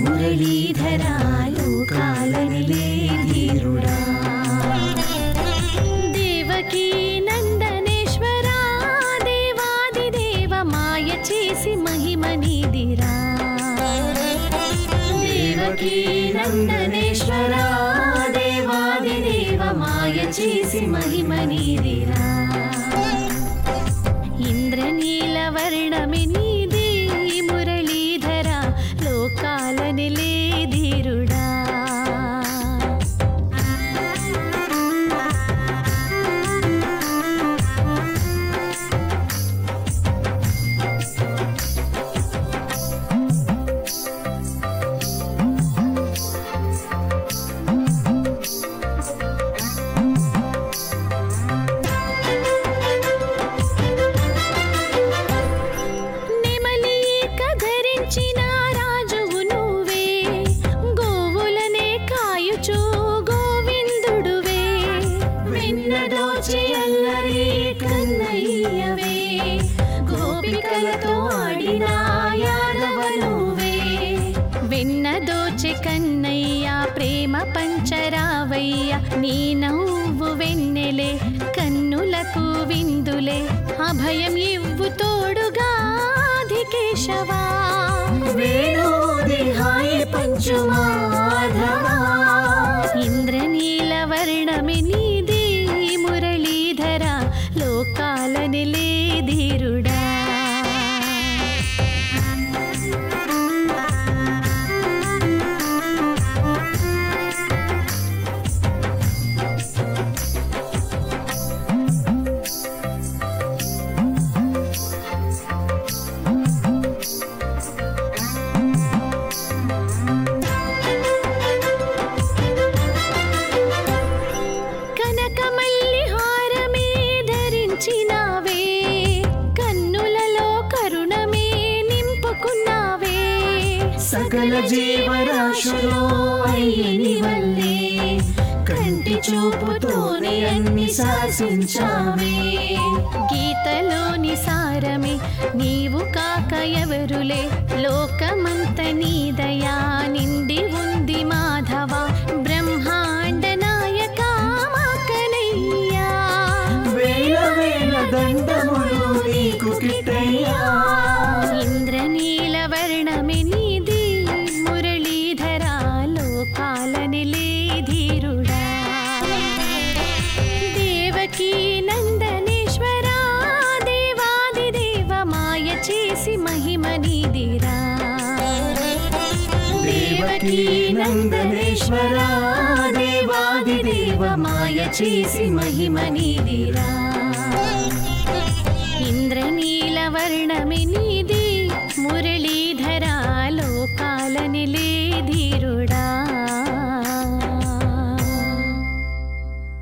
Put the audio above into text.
మురళీధరా లోకాలనిలే ధీరుడా దేవకీ నందనేశ్వరా దేవాది దేవ మాయ చేసి మహిమ నీదిరా దేవకీ నందనేశ్వరా దేవాది దేవ మాయ చేసి మహిమ నీదిరా ఇంద్రనీల వర్ణమి నీది మురళీధర లోకాలని ధీరుడా నెమలి ఈక ధరించిన రాజువు నువ్వే గోవులనే కాయుచు గోవిందుడువే వెన్నదోచి అల్లరి కన్నయ్యవే గోపికలతో ఆడిన యాదవ నువ్వే వెన్నదోచె కన్నయ్య ప్రేమ పంచరావయ్య నీ నవ్వు వెన్నెలే కన్నులకు విందులే అభయం ఇవ్వు తోడుగా అధికేశవా వేణోదిహాయ పంచుమాధవా ఇంద్రనీల వర్ణమి నీది మురళీధర లోకాలని ధీరుడా కనకమల్లి హారమే ధరించినావే కన్నులలో కరుణమే నింపుకున్నావే సకల జీవరాశులో అయ్యని వల్లే కంటి చూపుతోనే అన్ని శాసించావే గీతలోని సారమే నీవు కాక ఎవరులే లోకమంత నీ దయా నిండి ఉంది మాధవ బ్రహ్మాండ నాయక మాకనయ్యా వేల వేల దండములు నీకు కిట్టయ్యా ఇంద్రనీల వర్ణమి నీది మురళీధర లోకాలని ధీరుడా దేవకీ నందనేశ్వరా దేవాది దేవ మాయ చేసి మహిమ నీదిరా దేవకీ నందనేశ్వరా దేవాది దేవ మాయ చేసి మహిమ నీదిరా ఇంద్రనీల వర్ణమి నీది మురళీధర లోకాలని ధీరుడా